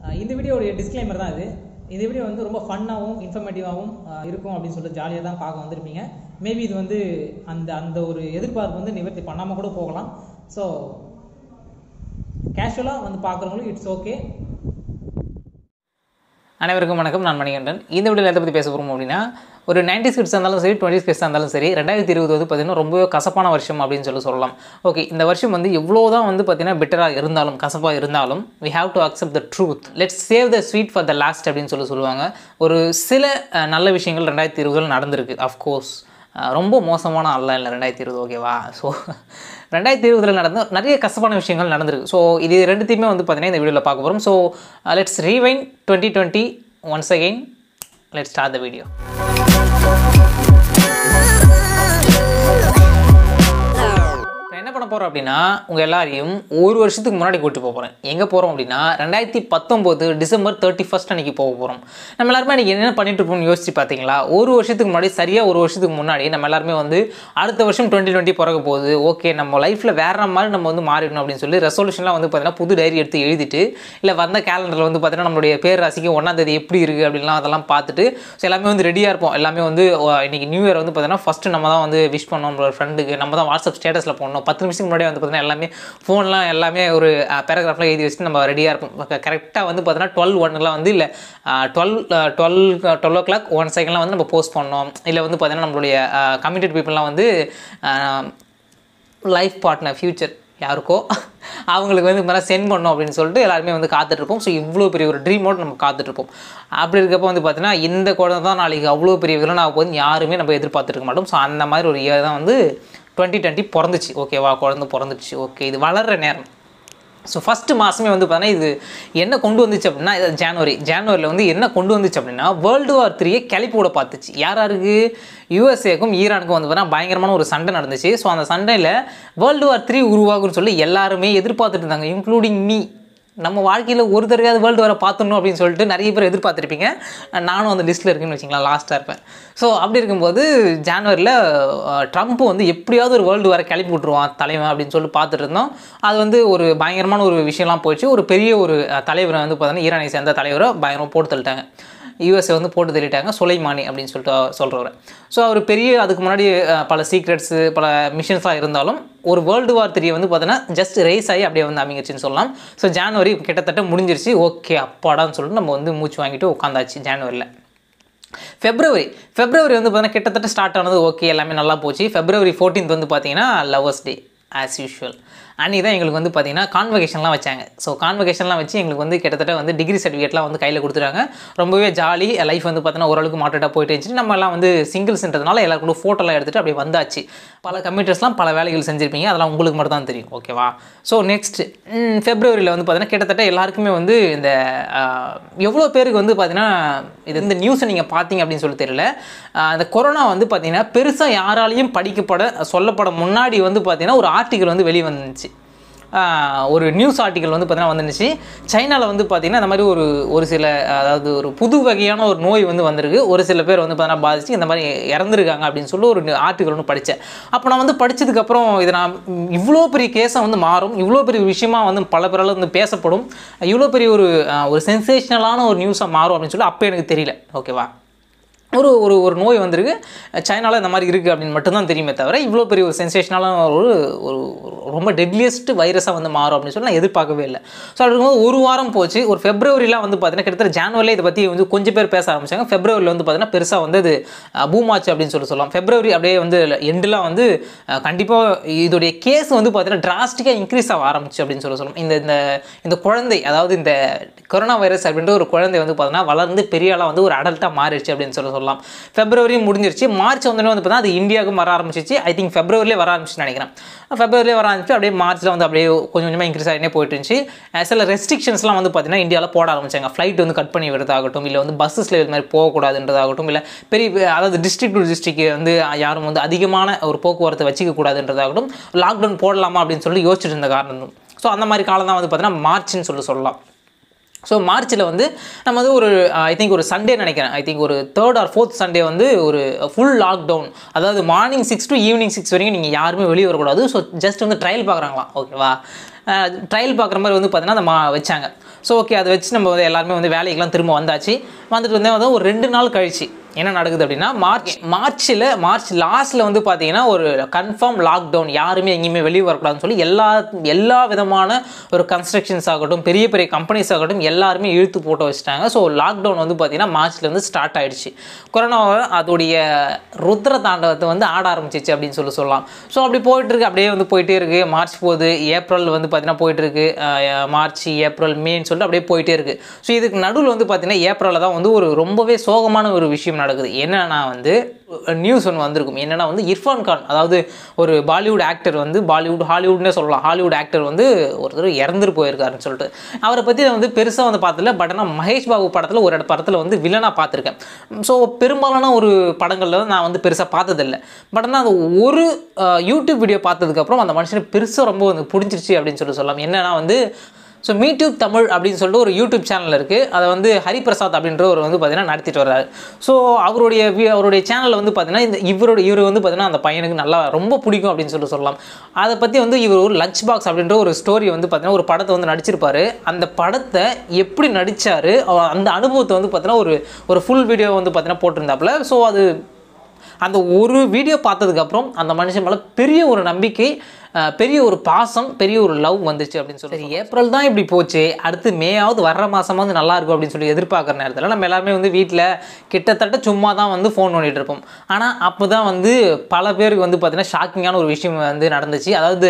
அஹ் இந்த வீடியோடைய டிஸ்க்ளைமர் தான் இது இந்த வீடியோ வந்து ரொம்ப ஃபன்னாகவும் இன்ஃபர்மேட்டிவாகவும் இருக்கும் அப்படின்னு சொல்லிட்டு ஜாலியாக தான் பார்க்க வந்திருப்பீங்க மேபி இது வந்து அந்த அந்த ஒரு எதிர்பார்ப்பு வந்து நிவர்த்தி பண்ணாமல் கூட போகலாம் ஸோ கேஷுவலாக வந்து பார்க்குறவங்களும் இட்ஸ் ஓகே அனைவருக்கும் வணக்கம் நான் மணிகண்டன் இந்த வீடியோவில் எதை பற்றி பேச போகிறோம் அப்படின்னா ஒரு நைன்டி கிட்ஸ் இருந்தாலும் சரி டுவெண்ட்டி கிட்ஸ் இருந்தாலும் சரி ரெண்டாயிரத்தி இருபது வந்து பார்த்திங்கன்னா ரொம்பவே கசப்பான வருஷம் அப்படின்னு சொல்லி சொல்லலாம் ஓகே இந்த வருஷம் வந்து எவ்வளோ தான் வந்து பார்த்திங்கன்னா பெட்டராக இருந்தாலும் கசப்பாக இருந்தாலும் we have to accept the truth let's save the sweet for the last அப்படின்னு சொல்லி சொல்லுவாங்க ஒரு சில அஹ், நல்ல விஷயங்கள் ரெண்டாயிரத்தி இருபதில் நடந்திருக்கு அஃப்கோர்ஸ் ரொம்ப மோசமான அல்ல இல்லை ரெண்டாயிரத்தி இருபது ஓகேவா ஸோ ரெண்டாயிரத்தி இருபதில் நடந்த நிறைய கசப்பான விஷயங்கள் நடந்திருக்கு ஸோ இது ரெண்டுத்தையுமே வந்து பார்த்தீங்கன்னா இந்த வீடியோவில் பார்க்க போகிறோம் so let's rewind twenty twenty once again let start the video இப்போ என்ன பண்ண போகிறோம் அப்படின்னா உங்கள் எல்லாரையும் ஒரு வருஷத்துக்கு முன்னாடி கூட்டி போக போகிறேன் எங்கே போகிறோம் அப்படின்னா ரெண்டாயிரத்தி பத்தொம்போது டிசம்பர் தேர்ட்டி ஃபஸ்ட் அன்றைக்கி போக போகிறோம் நம்ம எல்லாருமே அன்றைக்கி என்ன பண்ணிட்டு இருப்போம்னு யோசிச்சு பார்த்தீங்களா ஒரு வருஷத்துக்கு முன்னாடி சரியாக ஒரு வருஷத்துக்கு முன்னாடி நம்ம எல்லாருமே வந்து அடுத்த வருஷம் டுவெண்ட்டி டுவெண்ட்டி பிறக்க போகுது ஓகே நம்ம லைஃப்பில் வேற மாதிரி நம்ம வந்து மாறிடணும் அப்படின்னு சொல்லி ரெசல்யூஷன்லாம் வந்து பார்த்தீங்கன்னா புது டைரி எடுத்து எழுதிட்டு இல்லை வந்த கேலண்டரில் வந்து பார்த்தீங்கன்னா நம்மளுடைய பேர் ராசிக்கு ஒன்றாம் தேதி எப்படி இருக்குது அப்படின்லாம் அதெல்லாம் பார்த்துட்டு ஸோ எல்லாமே வந்து ரெடியாக இருப்போம் எல்லாமே வந்து ஓ, இன்னைக்கு நியூ இயர் வந்து பார்த்தீங்கன்னா ஃபஸ்ட்டு நம்ம தான் வந்து விஷ் பண்ணோம் நம்மளோட ஃப்ரெண்டுக்கு நம்ம தான் வாட்ஸ்அப் ஸ்டேட்டஸில் போடணும் பத்து நிமிஷத்துக்கு முன்னாடி வந்து பார்த்தீங்கன்னா எல்லாமே ஃபோன்லாம் எல்லாமே ஒரு பேராகிராஃப்லாம் எழுதி வச்சுட்டு நம்ம ரெடியாக இருப்போம் கரெக்டாக வந்து பார்த்தீங்கன்னா டுவெல் ஒன்னுலாம் வந்து இல்லை twelve twelve twelve o'clock one செகண்ட்லாம் வந்து நம்ம போஸ்ட் பண்ணோம் இல்லை வந்து பார்த்தீங்கன்னா நம்மளுடைய கமிட்டட் பீப்புளெலாம் வந்து லைஃப் பார்ட்னர் ஃப்யூச்சர் யாருக்கோ அவங்களுக்கு வந்து மேலே சென்ட் பண்ணோம் அப்படின்னு சொல்லிட்டு எல்லாருமே வந்து காத்துட்ருப்போம் ஸோ இவ்வளோ பெரிய ஒரு ட்ரீமோடு நம்ம காத்துட்ருப்போம் அப்படி இருக்கப்போ வந்து பார்த்தீங்கன்னா இந்த குழந்தை தான் நாளைக்கு அவ்வளோ பெரிய வில்லன் ஆக போகுது யாருமே நம்ம எதிர்பார்த்துருக்க மாட்டோம் ஸோ அந்த மாதிரி ஒரு இயர் தான் வந்து டுவெண்ட்டி டுவெண்ட்டி பிறந்துச்சு ஓகேவா குழந்தை பிறந்துச்சு ஓகே இது வளர்கிற நேரம் ஸோ ஃபஸ்ட்டு மாதமே வந்து பார்த்தீங்கன்னா இது என்ன கொண்டு வந்துச்சு அப்படின்னா இது ஜான்வரி ஜான்வரியில் வந்து என்ன கொண்டு வந்துச்சு அப்படின்னா வேர்ல்டு வார் த்ரீயை கிளப்பி விட பார்த்துச்சு யார் யாருக்கு யூஎஸ்ஏக்கும் ஈரானுக்கும் வந்து பார்த்தீங்கன்னா பயங்கரமான ஒரு சண்டை நடந்துச்சு ஸோ அந்த சண்டையில் வேர்ல்டு வார் த்ரீ உருவாகும்னு சொல்லி எல்லாருமே எதிர்பார்த்துட்டு இருந்தாங்க இன்க்ளூடிங் மீ நம்ம வாழ்க்கையில் ஒரு தடவையாவது வேர்ல்டு வாரை பார்த்துடணும் அப்படின்னு சொல்லிட்டு நிறைய பேர் எதிர்பார்த்துருப்பீங்க நானும் அந்த லிஸ்ட்டில் இருக்குன்னு வச்சிங்களேன் லாஸ்ட்டாக இருப்பேன் ஸோ அப்படி இருக்கும்போது ஜான்வரியில் ட்ரம்ப் வந்து எப்படியாவது ஒரு வேர்ல்டு வாரை கிளப்பி விட்ருவான் தலைவன் அப்படின்னு சொல்லிட்டு பார்த்துட்டு இருந்தோம் அது வந்து ஒரு பயங்கரமான ஒரு விஷயம்லாம் போயிடுச்சு ஒரு பெரிய ஒரு அஹ், தலைவரை வந்து பார்த்தீங்கன்னா ஈரானை சேர்ந்த தலைவரை பயங்கரமாக போட்டு தள்ளிட்டாங்க யூஎஸ்ஏ வந்து போட்டு தள்ளிட்டாங்க சுலைமானி அப்படின்னு சொல்லிட்டு சொல்கிறவர் ஸோ அவர் பெரிய அதுக்கு முன்னாடி அஹ், பல சீக்ரெட்ஸு பல மிஷன்ஸ்லாம் இருந்தாலும் ஒரு வேர்ல்டு வார் த்ரீ வந்து பார்த்தீங்கன்னா ஜஸ்ட் ரேஸ் ஆகி அப்படியே வந்து அமைங்கிருச்சுன்னு சொல்லலாம் ஸோ ஜான்வரி கிட்டத்தட்ட முடிஞ்சிருச்சு ஓகே அப்பாடான்னு சொல்லிட்டு நம்ம வந்து மூச்சு வாங்கிட்டு உட்காந்தாச்சு ஜான்வரியில் ஃபெப்ரவரி ஃபெப்ரவரி வந்து பார்த்தீங்கன்னா கிட்டத்தட்ட ஸ்டார்ட் ஆனது ஓகே எல்லாமே நல்லா போச்சு ஃபெப்ரவரி 14th வந்து பார்த்தீங்கன்னா லவர்ஸ் டே ஆஸ் யூஷுவல் அன்றைக்கி தான் எங்களுக்கு வந்து பார்த்தீங்கன்னா கான்வகேஷன்லாம் வச்சாங்க ஸோ கான்வகேஷன்லாம் வச்சு எங்களுக்கு வந்து கிட்டத்தட்ட வந்து டிகிரி சர்டிஃபிகேட்லாம் வந்து கையில் கொடுத்துட்டாங்க ரொம்பவே ஜாலி லைஃப் வந்து பார்த்தீங்கன்னா ஓரளவுக்கு மாட்டேட்டாக போயிட்டு இருந்துச்சு நம்ம எல்லாம் வந்து சிங்கிள்ஸ்ன்றதுனால எல்லாரும் கூட ஃபோட்டோலாம் எடுத்துகிட்டு அப்படியே வந்தாச்சு பல கம்ப்யூட்டர்ஸ்லாம் பல வேலைகள் செஞ்சுருப்பீங்க அதெல்லாம் உங்களுக்கு மட்டும் தான் தெரியும் ஓகேவா ஸோ நெக்ஸ்ட் ஃபெப்ரவரியில் வந்து பார்த்தீங்கன்னா கிட்டத்தட்ட எல்லாருக்குமே வந்து இந்த ஆஹ், எவ்வளோ பேருக்கு வந்து பார்த்தீங்கன்னா இது இந்த நியூஸை நீங்கள் பார்த்தீங்க அப்படின்னு சொல்லி தெரியல ஆஹ், இந்த கொரோனா வந்து பார்த்தீங்கன்னா பெருசாக யாராலையும் படிக்கப்பட சொல்லப்பட முன்னாடி வந்து பார்த்தீங்கன்னா ஒரு ஆர்டிக்கல் வந்து வெளியே வந்துச்சு ஆஹ், ஒரு நியூஸ் ஆர்டிக்கல் வந்து பார்த்தீங்கன்னா வந்துருந்துச்சு சைனாவில் வந்து பார்த்தீங்கன்னா இந்த மாதிரி ஒரு ஒரு சில அதாவது ஒரு புது வகையான ஒரு நோய் வந்து வந்திருக்கு ஒரு சில பேர் வந்து பார்த்தீங்கன்னா பாதிச்சு இந்த மாதிரி இறந்துருக்காங்க அப்படின்னு சொல்லி ஒரு ஆர்டிக்கல் ஒன்று படித்தேன் அப்போ நான் வந்து படித்ததுக்கப்புறம் இது நான் இவ்வளோ பெரிய கேஸாக வந்து மாறும் இவ்வளோ பெரிய விஷயமா வந்து பல பேரால் வந்து பேசப்படும் இவ்வளோ பெரிய ஒரு ஆஹ், ஒரு சென்சேஷனலான ஒரு நியூஸாக மாறும் அப்படின்னு சொல்லி அப்போ எனக்கு தெரியல ஓகேவா ஒரு ஒரு ஒரு நோய் வந்திருக்கு சைனாவில் இந்த மாதிரி இருக்குது அப்படின்னு மட்டும்தான் தெரியுமே தவிர இவ்வளோ பெரிய ஒரு சென்சேஷனான ஒரு ஒரு ஒரு ரொம்ப டெட்லியஸ்ட் வைரஸாக வந்து மாறும் அப்படின்னு சொல்லி நான் எதிர்பார்க்கவே இல்லை ஸோ அப்படி இருக்கும்போது ஒரு வாரம் போச்சு ஒரு ஃபெப்ரவரிலாம் வந்து பார்த்தீங்கன்னா கிட்டத்தட்ட ஜான்வரியில் இதை பற்றி வந்து கொஞ்சம் பேர் பேச ஆரம்பிச்சாங்க ஃபெப்ரவரியில் வந்து பார்த்தீங்கன்னா பெருசாக வந்து அது பூமாச்சு அப்படின்னு சொல்லி சொல்லலாம் ஃபெப்ரவரி அப்படியே வந்து எண்டெலாம் வந்து கண்டிப்பாக இதோடைய கேஸ் வந்து பார்த்தீங்கன்னா டிராஸ்டிக்காக இன்க்ரீஸ் ஆக ஆரம்பிச்சு அப்படின்னு சொல்லி சொல்லலாம் இந்த இந்த இந்த குழந்தை அதாவது இந்த கொரோனா வைரஸ் அப்படின்ற ஒரு குழந்தை வந்து பார்த்தீங்கன்னா வளர்ந்து பெரிய ஆளாக வந்து ஒரு அடல்ட்டாக மாறிடுச்சு அப்படின்னு சொல்லி சொல்லலாம் ஃபெப்ரவரி முடிஞ்சிருச்சு மார்ச் வந்தோடனே வந்து பார்த்தீங்கன்னா அது இந்தியாவுக்கு வர ஆரம்பிச்சிச்சு ஐ திங்க் ஃபெப்ரவரிலே வர ஆரம்பிச்சுன்னு நினைக்கிறேன் ஃபெப்ரவரிலே வர ஆரம்பிச்சு அப்படியே மார்ச்சில் வந்து அப்படியே கொஞ்சம் கொஞ்சமாக இன்க்ரீஸ் ஆகினே போயிட்டு இருந்துச்சு அஹ் சில ரெஸ்ட்ரிக்ஷன்ஸ்லாம் வந்து பார்த்தீங்கன்னா இந்தியாவில் போட ஆரம்பிச்சாங்க ஃப்ளைட் வந்து கட் பண்ணி விடுறதாகட்டும் இல்லை வந்து பஸ்ஸஸில் இது மாதிரி போகக்கூடாதுன்றதாகட்டும் இல்லை பெரிய அதாவது டிஸ்ட்ரிக்ட் டு டிஸ்ட்ரிக்ட் வந்து யாரும் வந்து அதிகமான ஒரு போக்குவரத்தை வச்சுக்க கூடாதுன்றதாகட்டும் லாக்டவுன் போடலாமா அப்படின்னு சொல்லி யோசிச்சுட்டு இருந்த காரணம் ஸோ அந்த மாதிரி காலம் தான் வந்து பார்த்தீங்கன்னா மார்ச்னு சொல்லி சொல்லலாம் ஸோ மார்ச்சில் வந்து நம்ம வந்து ஒரு ஐ திங்க் ஒரு சண்டே நினைக்கிறேன் ஐ திங்க் ஒரு தேர்ட் ஆர் ஃபோர்த் சண்டே வந்து ஒரு ஃபுல் லாக்டவுன் அதாவது morning six to evening six வரைக்கும் நீங்கள் யாருமே வெளியே வரக்கூடாது ஸோ ஜஸ்ட் வந்து ட்ரையல் பார்க்குறாங்களாம் ஓகேவா ட்ரையல் பார்க்குற மாதிரி வந்து பார்த்தீங்கன்னா அந்த மா வச்சாங்க ஸோ ஓகே அதை வச்சு நம்ம வந்து எல்லாருமே வந்து வேலைக்கெல்லாம் திரும்ப வந்தாச்சு வந்துட்டு வந்து வந்து ஒரு ரெண்டு நாள் கழிச்சு என்ன நடக்குது அப்படின்னா மார்ச் மார்ச்சில் மார்ச் லாஸ்ட்டில் வந்து பார்த்தீங்கன்னா ஒரு கன்ஃபார்ம் லாக்டவுன் யாருமே எங்கேயுமே வெளியே வரக்கூடாதுன்னு சொல்லி எல்லா எல்லா விதமான ஒரு கன்ஸ்ட்ரக்ஷன்ஸ் ஆகட்டும் பெரிய பெரிய கம்பெனிஸ் ஆகட்டும் எல்லாருமே இழுத்து போட்டு வச்சுட்டாங்க ஸோ லாக்டவுன் வந்து பார்த்தீங்கன்னா மார்ச்ல இருந்து ஸ்டார்ட் ஆயிடுச்சு கொரோனாவை அதோடைய ருத்ர தாண்டவத்தை வந்து ஆட ஆரம்பிச்சிச்சு அப்படின்னு சொல்லி சொல்லலாம் ஸோ அப்படி போயிட்டு இருக்கு அப்படியே வந்து போயிட்டே இருக்கு மார்ச் போகுது ஏப்ரல் வந்து பார்த்தீங்கன்னா போயிட்டு இருக்கு அஹ் மார்ச் ஏப்ரல் மேன்னு சொல்லிட்டு அப்படியே போயிட்டே இருக்கு ஸோ இதுக்கு நடுவில் வந்து பார்த்தீங்கன்னா ஏப்ரலில் தான் வந்து ஒரு ரொம்பவே சோகமான ஒரு விஷயம் நடக்குது என்னன்னா வந்து நியூஸ் ஒன்று வந்திருக்கும் என்னன்னா வந்து இர்ஃபான் கான் அதாவது ஒரு பாலிவுட் ஆக்டர் வந்து பாலிவுட் ஹாலிவுட்னே சொல்லலாம் ஹாலிவுட் ஆக்டர் வந்து ஒருத்தர் இறந்துட்டு போயிருக்காருன்னு சொல்லிட்டு அவரை பற்றி வந்து பெருசாக வந்து பார்த்ததில்ல பட் ஆனால் மகேஷ் பாபு படத்தில் ஒரு இட படத்தில் வந்து வில்லனாக பார்த்துருக்கேன் ஸோ பெரும்பாலான ஒரு படங்களில் வந்து நான் வந்து பெருசாக பார்த்ததில்ல பட் ஆனால் அது ஒரு அஹ், யூடியூப் வீடியோ பார்த்ததுக்கப்புறம் அந்த மனுஷனுக்கு பெருசாக ரொம்ப வந்து பிடிச்சிருச்சு அப்படின்னு சொல்லி சொல்லலாம் என்னன்னா வந்து ஸோ மீடியூப் தமிழ் அப்படின்னு சொல்லிட்டு ஒரு யூடியூப் சேனல் இருக்குது அதை வந்து ஹரிபிரசாத் அப்படின்ற ஒரு வந்து பார்த்தீங்கன்னா நடத்திட்டு வர்றாரு ஸோ அவருடைய வி- அவருடைய சேனலில் வந்து பார்த்தீங்கன்னா இந்த இவரோட இவர் வந்து பார்த்தீங்கன்னா அந்த பையனுக்கு நல்லா ரொம்ப பிடிக்கும் அப்படின்னு சொல்லி சொல்லலாம் அதை பற்றி வந்து இவர் ஒரு லஞ்ச் பாக்ஸ் அப்படின்ற ஒரு ஸ்டோரி வந்து பார்த்தீங்கன்னா ஒரு படத்தை வந்து நடிச்சிருப்பாரு அந்த படத்தை எப்படி நடித்தார் அந்த அனுபவத்தை வந்து பார்த்தீங்கன்னா ஒரு ஒரு ஃபுல் வீடியோ வந்து பார்த்தீங்கன்னா போட்டிருந்தாப்புல ஸோ அது அந்த ஒரு வீடியோ பார்த்ததுக்கப்புறம் அந்த மனுஷன் மேலே பெரிய ஒரு நம்பிக்கை அஹ், பெரிய ஒரு பாசம் பெரிய ஒரு லவ் வந்துச்சு அப்படின்னு சொல்லி சரி ஏப்ரல் தான் இப்படி போச்சு அடுத்து மேயாவது வர்ற மாதமாவது நல்லா இருக்கும் அப்படின்னு சொல்லி எதிர்பார்க்குற நேரத்தில் நம்ம எல்லாருமே வந்து வீட்டில் கிட்டத்தட்ட சும்மா தான் வந்து ஃபோன் பண்ணிட்டு இருப்போம் ஆனால் அப்போ தான் வந்து பல பேருக்கு வந்து பார்த்தீங்கன்னா ஷாக்கிங்கான ஒரு விஷயம் வந்து நடந்துச்சு அதாவது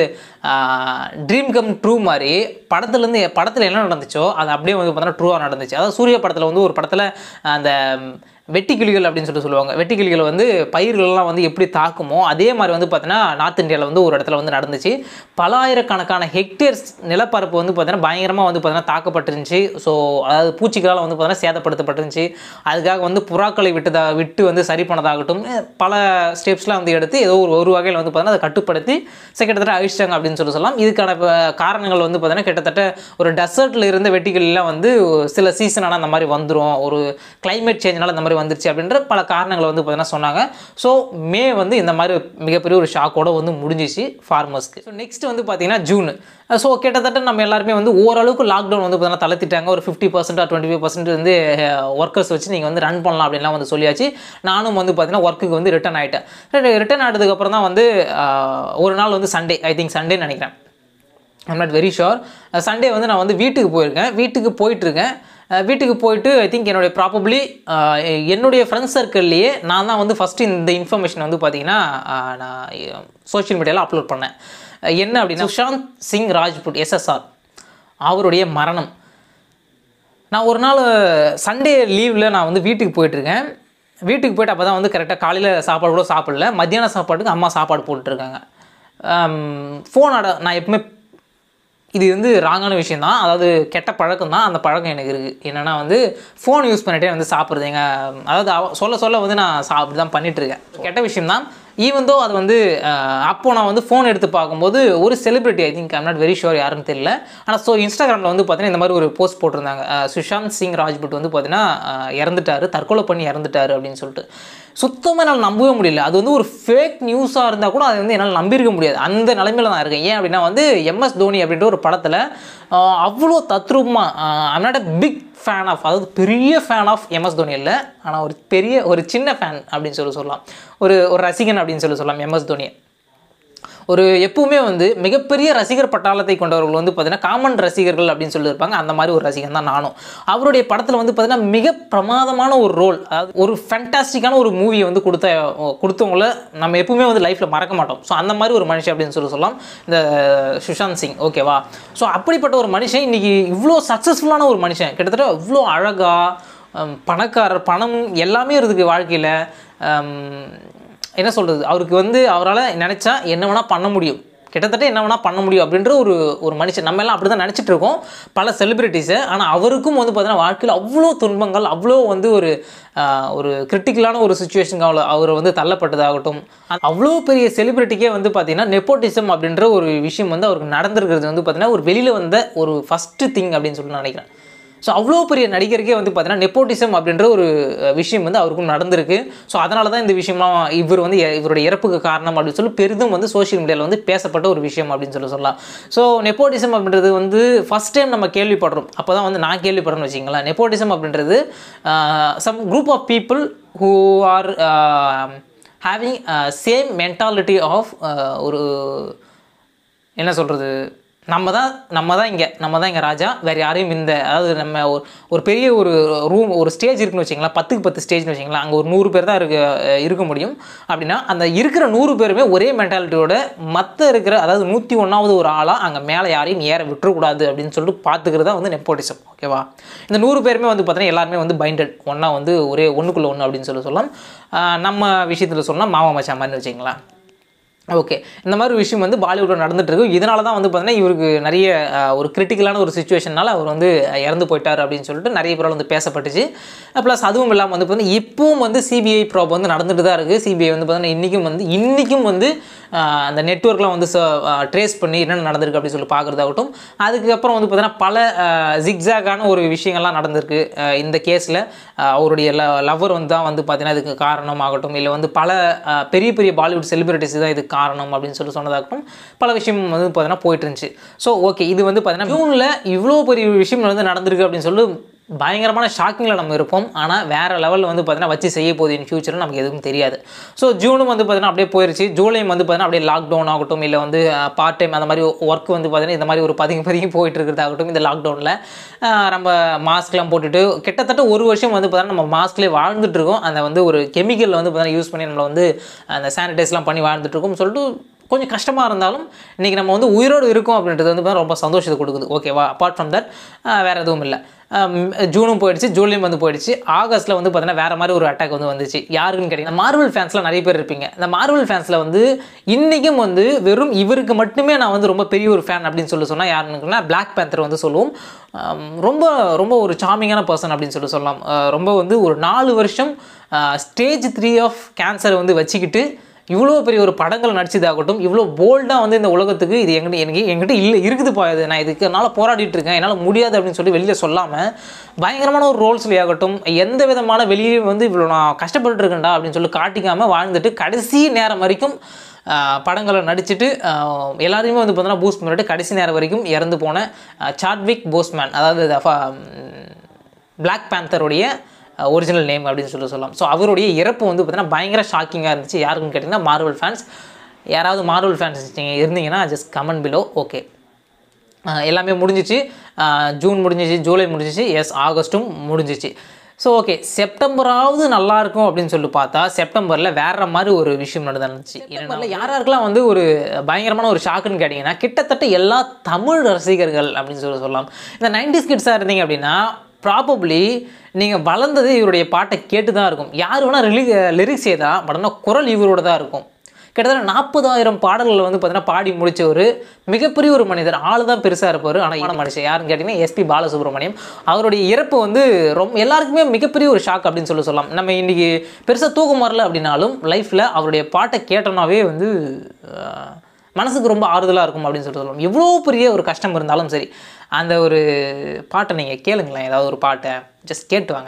ட்ரீம் கம் ட்ரூ மாதிரி படத்துலேருந்து படத்தில் என்ன நடந்துச்சோ அது அப்படியே வந்து பார்த்தீங்கன்னா ட்ரூவாக நடந்துச்சு அதாவது சூர்யா படத்தில் வந்து ஒரு படத்தில் அந்த வெட்டி கிளிகள் அப்படின்னு சொல்லிட்டு சொல்லுவாங்க வெட்டி கிளிகள் வந்து பயிர்கள்லாம் வந்து எப்படி தாக்குமோ அதே மாதிரி வந்து பார்த்தீங்கன்னா நார்த் இந்தியாவில் வந்து ஒரு இடத்துல வந்து நடந்துச்சு பலாயிரக்கணக்கான ஹெக்டேர்ஸ் நிலப்பரப்பு வந்து பார்த்தீங்கன்னா பயங்கரமாக வந்து பார்த்தீங்கன்னா தாக்கப்பட்டிருந்துச்சு ஸோ அதாவது பூச்சிகளால் வந்து பார்த்தீங்கன்னா சேதப்படுத்தப்பட்டிருந்துச்சு அதுக்காக வந்து புறாக்களை விட்டதா விட்டு வந்து சரி பண்ணதாகட்டும் அஹ் பல ஸ்டெப்ஸ்லாம் வந்து எடுத்து ஏதோ ஒரு ஒரு வகையில் வந்து பார்த்தீங்கன்னா அதை கட்டுப்படுத்தி so கிட்டத்தட்ட அழிச்சிட்டாங்க அப்படின்னு சொல்லி சொல்லலாம் இதுக்கான ப- காரணங்கள் வந்து பார்த்தீங்கன்னா கிட்டத்தட்ட ஒரு டெசர்ட்டில் இருந்த வெட்டிகள்லாம் வந்து சில சீசனான அந்த மாதிரி வந்துடும் ஒரு climate சேஞ்ச்னால இந்த மாதிரி வந்துருச்சு அப்படின்ற பல காரணங்களை வந்து பார்த்தீங்கன்னா சொன்னாங்க ஸோ மே வந்து இந்த மாதிரி மிகப்பெரிய ஒரு ஷாக்கோட வந்து முடிஞ்சிச்சு ஃபார்மர்ஸ்க்கு ஸோ நெக்ஸ்ட் வந்து பார்த்தீங்கன்னா ஜூன் ஸோ கிட்டத்தட்ட நம்ம எல்லாருமே வந்து ஓரளவுக்கு லாக்டவுன் வந்து பார்த்தீங்கன்னா தளர்த்திட்டாங்க ஒரு fifty percent twenty five percent வந்து ஒர்க்கர்ஸ் வச்சு நீங்கள் வந்து ரன் பண்ணலாம் அப்படின்லாம் வந்து சொல்லியாச்சு நானும் வந்து பார்த்தீங்கன்னா ஒர்க்குக்கு வந்து ரிட்டர்ன் ஆகிட்டேன் ரிட்டர்ன் ஆனதுக்கப்புறம் தான் வந்து அஹ், ஒரு நாள் வந்து சண்டே ஐ திங்க் சண்டேன்னு நினைக்கிறேன் I'm not very sure Sunday வந்து நான் வந்து வீட்டுக்கு போயிருக்கேன் வீட்டுக்கு போயிட்டுருக்கேன் அஹ் வீட்டுக்கு போயிட்டு ஐ திங்க் என்னுடைய ப்ராபப்ளி என்னுடைய ஃப்ரெண்ட்ஸ் சர்க்கிள்லேயே நான் தான் வந்து ஃபஸ்ட்டு இந்த இன்ஃபர்மேஷன் வந்து பார்த்தீங்கன்னா அஹ், நான் சோஷியல் மீடியாவில் அப்லோட் பண்ணேன் அஹ் என்ன அப்படின்னா சுஷாந்த் சிங் ராஜ்புட் எஸ்எஸ்ஆர் அவருடைய மரணம் நான் ஒரு நாள் சண்டே லீவில் நான் வந்து வீட்டுக்கு போயிட்டுருக்கேன் வீட்டுக்கு போயிட்டு அப்போ தான் வந்து கரெக்டாக காலையில் சாப்பாடு கூட சாப்பிடல மத்தியான சாப்பாட்டுக்கு அம்மா சாப்பாடு போட்டுட்ருக்காங்க ஃபோன் ஆட நான் எப்பவுமே இது வந்து ராங்கான விஷயம் தான் அதாவது கெட்ட பழக்கம் தான் அந்த பழக்கம் எனக்கு இருக்குது என்னென்னா வந்து ஃபோன் யூஸ் பண்ணிட்டே வந்து சாப்பிட்றது எங்க அதாவது அவ- சொல்ல சொல்ல வந்து நான் சாப்பிட்டு தான் பண்ணிகிட்ருக்கேன் கெட்ட விஷயம் தான் ஈவன் தோ அது வந்து அஹ், அப்போ நான் வந்து ஃபோன் எடுத்து பார்க்கும்போது ஒரு celebrity I think I'm not very sure யாருன்னு தெரியல ஆனால் ஸோ இன்ஸ்டாகிராமில் வந்து பார்த்தீங்கன்னா இந்த மாதிரி ஒரு போஸ்ட் போட்டிருந்தாங்க அஹ், சுஷாந்த் சிங் ராஜ்புட் வந்து பார்த்தீங்கன்னா அஹ், இறந்துட்டாரு தற்கொலை பண்ணி இறந்துட்டாரு அப்படின்னு சொல்லிட்டு சுத்தமாக என்னால் நம்பவே முடியல அது வந்து ஒரு ஃபேக் நியூஸாக இருந்தால் கூட அதை வந்து என்னால் நம்பியிருக்க முடியாது அந்த நிலைமையில நான் இருக்கேன் ஏன் அப்படின்னா வந்து எம்எஸ் தோனி அப்படின்ற ஒரு படத்தில் அவ்வளோ தத்ரூபமாக I'm not a big fan of அதாவது பெரிய ஃபேன் ஆஃப் எம்எஸ் தோனி இல்லை ஆனால் ஒரு பெரிய ஒரு சின்ன ஃபேன் அப்படின்னு சொல்லி சொல்லலாம் ஒரு ஒரு ரசிகன் அப்படின்னு சொல்லி சொல்லலாம் எம்எஸ் தோனியை ஒரு எப்பவுமே வந்து மிகப்பெரிய ரசிகர் பட்டாளத்தை கொண்டவர்கள் வந்து பார்த்தீங்கன்னா காமன் ரசிகர்கள் அப்படின்னு சொல்லியிருப்பாங்க அந்த மாதிரி ஒரு ரசிகன் தான் நானும் அவருடைய படத்தில் வந்து பார்த்தீங்கன்னா மிக பிரமாதமான ஒரு ரோல் அதாவது ஒரு ஃபேண்டாஸ்டிக்கான ஒரு மூவியை வந்து கொடுத்த கொடுத்தவங்கள நம்ம எப்பவுமே வந்து லைஃப்பில் மறக்க மாட்டோம் ஸோ அந்த மாதிரி ஒரு மனுஷன் அப்படின்னு சொல்லி சொல்லலாம் இந்த சுஷாந்த் சிங் ஓகேவா ஸோ அப்படிப்பட்ட ஒரு மனுஷன் இன்னைக்கு இவ்வளோ சக்ஸஸ்ஃபுல்லான ஒரு மனுஷன் கிட்டத்தட்ட இவ்வளோ அழகாக பணக்காரர் பணம் எல்லாமே இருக்குது வாழ்க்கையில் என்ன சொல்கிறது அவருக்கு வந்து அவரால் நினச்சா என்ன வேணால் பண்ண முடியும் கிட்டத்தட்ட என்ன வேணால் பண்ண முடியும் அப்படின்ற ஒரு ஒரு மனுஷன் நம்ம எல்லாம் அப்படி தான் நினச்சிட்டு இருக்கோம் பல செலிபிரிட்டிஸை ஆனால் அவருக்கும் வந்து பார்த்தீங்கன்னா வாழ்க்கையில் அவ்வளோ துன்பங்கள் அவ்வளோ வந்து ஒரு ஆஹ், ஒரு கிரிட்டிக்கலான ஒரு சுச்சுவேஷனுக்கு அவளை அவர் வந்து தள்ளப்பட்டதாகட்டும் அந்த அவ்வளோ பெரிய செலிபிரிட்டிக்கே வந்து பார்த்தீங்கன்னா நெப்போட்டிசம் அப்படின்ற ஒரு விஷயம் வந்து அவருக்கு நடந்திருக்கிறது வந்து பார்த்தீங்கன்னா ஒரு வெளியில் வந்த ஒரு ஃபஸ்ட்டு திங் அப்படின்னு சொல்லி நான் நினைக்கிறேன் ஸோ அவ்வளோ பெரிய நடிகருக்கே வந்து பார்த்தீங்கன்னா நெப்போட்டிசம் அப்படின்ற ஒரு அஹ், விஷயம் வந்து அவருக்கும் நடந்திருக்கு ஸோ அதனால தான் இந்த விஷயம்லாம் இவர் வந்து இ- இவருடைய இறப்புக்கு காரணம் அப்படின்னு சொல்லி பெரிதும் வந்து சோஷியல் மீடியாவில் வந்து பேசப்பட்ட ஒரு விஷயம் அப்படின்னு சொல்லி சொல்லலாம் ஸோ நெப்போட்டிசம் அப்படின்றது வந்து ஃபஸ்ட் டைம் நம்ம கேள்விப்படுறோம் அப்போ தான் வந்து நான் கேள்விப்படுறேன்னு வச்சிங்களேன் நெப்போட்டிசம் அப்படின்றது some group of people who are having same mentality of ஒரு என்ன சொல்கிறது நம்ம தான் நம்ம தான் இங்கே நம்ம தான் இங்கே ராஜா வேறு யாரையும் இந்த அதாவது நம்ம ஒரு ஒரு பெரிய ஒரு ரூம் ஒரு ஸ்டேஜ் இருக்குன்னு வச்சிங்களேன் பத்துக்கு பத்து ஸ்டேஜ்னு வச்சிங்களேன் அங்கே ஒரு நூறு பேர் தான் இருக்க இருக்க முடியும் அப்படின்னா அந்த இருக்கிற நூறு பேருமே ஒரே மென்டாலிட்டியோட மற்ற இருக்கிற அதாவது நூற்றி ஒன்றாவது ஒரு ஆளாக அங்கே மேலே யாரையும் ஏற விட்டுறக்கூடாது அப்படின்னு சொல்லிட்டு பார்த்துக்கிறது தான் வந்து நெப்போட்டிசம் ஓகேவா இந்த நூறு பேருமே வந்து பார்த்தீங்கன்னா எல்லாருமே வந்து பைண்டட் ஒன்றா வந்து ஒரே ஒன்றுக்குள்ளே ஒன்று அப்படின்னு சொல்லி சொல்லலாம் ஆஹ் நம்ம விஷயத்தில் சொல்லலாம் மாமா மச்சான் மாதிரி வச்சிங்களேன் ஓகே இந்த மாதிரி விஷயம் வந்து பாலிவுட்டில் நடந்துட்டு இருக்கு இதனால தான் வந்து பார்த்தீங்கன்னா இவருக்கு நிறைய அஹ், ஒரு கிரிட்டிக்கலான ஒரு சுச்சுவேஷனால அவர் வந்து இறந்து போயிட்டார் அப்படின்னு சொல்லிட்டு நிறைய பேரால் வந்து பேசப்பட்டுச்சு ப்ளஸ் அதுவும் இல்லாமல் வந்து பார்த்தீங்கன்னா இப்பவும் வந்து சிபிஐ ப்ராப் வந்து நடந்துட்டு தான் இருக்குது சிபிஐ வந்து பார்த்தீங்கன்னா இன்றைக்கும் வந்து இன்றைக்கும் வந்து அஹ், அந்த நெட்ஒர்க்லாம் வந்து ட்ரேஸ் பண்ணி என்னென்ன நடந்திருக்கு அப்படின்னு சொல்லி பார்க்குறதாகட்டும் அதுக்கப்புறம் வந்து பார்த்தீங்கன்னா பல ஜிக்ஸாகான ஒரு விஷயங்கள்லாம் நடந்திருக்கு அஹ், இந்த கேஸில் அவருடைய லவர் வந்து தான் வந்து பார்த்தீங்கன்னா இதுக்கு காரணமாகட்டும் இல்லை வந்து பல அஹ், பெரிய பெரிய பாலிவுட் செலிபிரிட்டிஸ் தான் இதுக்கு காரணம் அப்படின்னு சொல்லி சொன்னதாகட்டும் பல விஷயம் வந்து பார்த்தீங்கன்னா போயிட்டு இருந்துச்சு ஸோ ஓகே இது வந்து பார்த்தீங்கன்னா ஜூனில் இவ்வளோ பெரிய விஷயம் வந்து நடந்திருக்கு அப்படின்னு சொல்லி பயங்கரமான ஷாக்கிங்கில் நம்ம இருப்போம் ஆனால் வேறு லெவலில் வந்து பார்த்தீங்கன்னா வச்சு செய்ய போகுது இன் ஃபியூச்சர் நமக்கு எதுவும் தெரியாது ஸோ ஜூனும் வந்து பார்த்தீங்கன்னா அப்படியே போயிருச்சு ஜூலையும் வந்து பார்த்தீங்கன்னா அப்படியே லாக்டவுன் ஆகட்டும் இல்லை வந்து பார்ட் டைம் அந்த மாதிரி ஒர்க் வந்து பார்த்தீங்கன்னா இந்த மாதிரி ஒரு பதுங்கி பதுங்கி போயிட்டு இருக்கிறதாகட்டும் இந்த லாக்டவுனில் நம்ம மாஸ்க்லாம் போட்டுட்டு கிட்டத்தட்ட ஒரு வருஷம் வந்து பார்த்தீங்கன்னா நம்ம மாஸ்க்லேயே வாழ்ந்துட்டு இருக்கோம் அந்த வந்து ஒரு கெமிக்கலில் வந்து பார்த்தீங்கன்னா யூஸ் பண்ணி நம்மளை வந்து அந்த சானிடைஸ்லாம் பண்ணி வாழ்ந்துட்டு இருக்கோம் சொல்லிட்டு கொஞ்சம் கஷ்டமாக இருந்தாலும் இன்றைக்கி நம்ம வந்து உயிரோடு இருக்கோம் அப்படின்றது வந்து பார்த்தீங்கன்னா ரொம்ப சந்தோஷத்தை கொடுக்குது ஓகேவா அப்பார்ட் ஃப்ரம் தட் வேறு எதுவும் இல்லை ஜூனும் போயிடுச்சு ஜூலையும் வந்து போயிடுச்சு ஆகஸ்ட்டில் வந்து பார்த்தீங்கன்னா வேறு மாதிரி ஒரு அட்டாக் வந்து வந்துச்சு யாருக்குன்னு கேட்டிங்கன்னா மார்வல் ஃபேன்ஸ்லாம் நிறைய பேர் இருப்பீங்க இந்த மார்வல் ஃபேன்ஸில் வந்து இன்றைக்கும் வந்து வெறும் இவருக்கு மட்டுமே நான் வந்து ரொம்ப பெரிய ஒரு ஃபேன் அப்படின்னு சொல்லி சொன்னால் யாருன்னு பிளாக் பேந்தர் வந்து சொல்லுவோம் ஆம், ரொம்ப ரொம்ப ஒரு சாமிங்கான பர்சன் அப்படின்னு சொல்லி சொல்லலாம் அஹ் ரொம்ப வந்து ஒரு நாலு வருஷம் ஸ்டேஜ் த்ரீ ஆஃப் கேன்சரை வந்து வச்சுக்கிட்டு இவ்வளோ பெரிய ஒரு படங்கள் நடிச்சதாகட்டும் இவ்வளோ போல்டாக வந்து இந்த உலகத்துக்கு இது எங்கிட்ட எனக்கு என்கிட்ட இல்லை இருக்குதுப்பா இது நான் இதுக்கு என்னால் போராடிட்டு இருக்கேன் என்னால் முடியாது அப்படின்னு சொல்லி வெளியில் சொல்லாமல் பயங்கரமான ஒரு ரோல்ஸ்லேயே ஆகட்டும் எந்த விதமான வெளியே வந்து இவ்வளோ நான் கஷ்டப்பட்டு இருக்கேன்டா அப்படின்னு சொல்லி காட்டிக்காமல் வாழ்ந்துட்டு கடைசி நேரம் வரைக்கும் ஆஹ், படங்களை நடிச்சுட்டு ஆஹ், எல்லாரையுமே வந்து பார்த்தீங்கன்னா பூஸ்ட் பண்ணிட்டு கடைசி நேரம் வரைக்கும் இறந்து போன ஆஹ், சாட்விக் போஸ்மேன் அதாவது பிளாக் பேந்தருடைய ஒரிஜினல் நேம் அப்படின்னு சொல்லி சொல்லலாம் ஸோ அவருடைய இறப்பு வந்து பார்த்தீங்கன்னா பயங்கர ஷாக்கிங்காக இருந்துச்சு யாருக்குன்னு கேட்டிங்கன்னா மார்வல் ஃபேன்ஸ் யாராவது மார்வல் ஃபேன்ஸ் நீங்கள் இருந்தீங்கன்னா ஜஸ்ட் கமெண்ட் பிலோ ஓகே எல்லாமே முடிஞ்சிச்சு ஆஹ் ஜூன் முடிஞ்சிச்சு ஜூலை முடிஞ்சிச்சு எஸ் ஆகஸ்ட்டும் முடிஞ்சிச்சு ஸோ ஓகே செப்டம்பராவது நல்லா இருக்கும் அப்படின்னு சொல்லி பார்த்தா செப்டம்பரில் வேற மாதிரி ஒரு விஷயம் நடந்துச்சு செப்டம்பரில் யார் யாருக்கெல்லாம் வந்து ஒரு பயங்கரமான ஒரு ஷாக்குன்னு கேட்டிங்கன்னா கிட்டத்தட்ட எல்லா தமிழ் ரசிகர்கள் அப்படின்னு சொல்லி சொல்லலாம் இந்த நைன்டிஸ் கிட்ஸாக இருந்தீங்க அப்படின்னா ப்ராபப்ளி நீங்கள் வளர்ந்தது இவருடைய பாட்டை கேட்டு தான் இருக்கும் யார் வேணால் ரிலி லிரிக்ஸ் ஏதா பட் ஆனால் குரல் இவரோட தான் இருக்கும் கிட்டத்தட்ட நாற்பதாயிரம் பாடல்கள் வந்து பார்த்தீங்கன்னா பாடி முடிச்ச ஒரு மிகப்பெரிய ஒரு மனிதர் ஆள் தான் பெருசாக இருப்பார் ஆனால் இன மனுஷன் யாருன்னு கேட்டிங்கன்னா எஸ்பி பாலசுப்ரமணியம் அவருடைய இறப்பு வந்து ரொம்ப எல்லாருக்குமே மிகப்பெரிய ஒரு ஷாக் அப்படின்னு சொல்லி சொல்லலாம் நம்ம இன்றைக்கி பெருசாக தூக்கம் வரல அப்படின்னாலும் லைஃப்பில் அவருடைய பாட்டை கேட்டோன்னாவே வந்து ஆஹ், மனசுக்கு ரொம்ப ஆறுதலாக இருக்கும் அப்படின்னு சொல்லி சொல்லலாம் எவ்வளோ பெரிய ஒரு கஷ்டம் இருந்தாலும் சரி அந்த ஒரு பாட்டை நீங்கள் கேளுங்களேன் ஏதாவது ஒரு பாட்டை ஜஸ்ட் கேட்டு வாங்க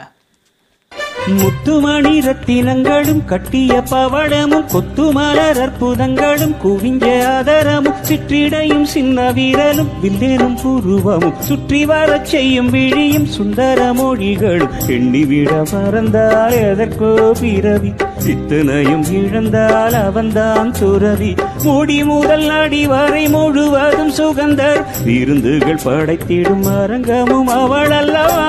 முத்துமணி ரத்தினங்களும் கட்டிய பவளமும் கொத்துமலர் அற்புதங்களும் குவிஞ்ச ஆதரமும் சிற்றிடையும் சின்ன வீரலும் வில்லேனும் புருவமும் சுற்றி வரச் செய்யும் விழியும் சுந்தர மொழிகளும் எண்ணிவிட மறந்தால் எதற்கோ பிறவி இத்தனையும் இழந்தால் அவன்தான் துறவி முடி முதல் அடி வரை முழுவதும் சுகந்தர் விருந்துகள் படைத்திடும் அரங்கமும் அவள் அல்லவா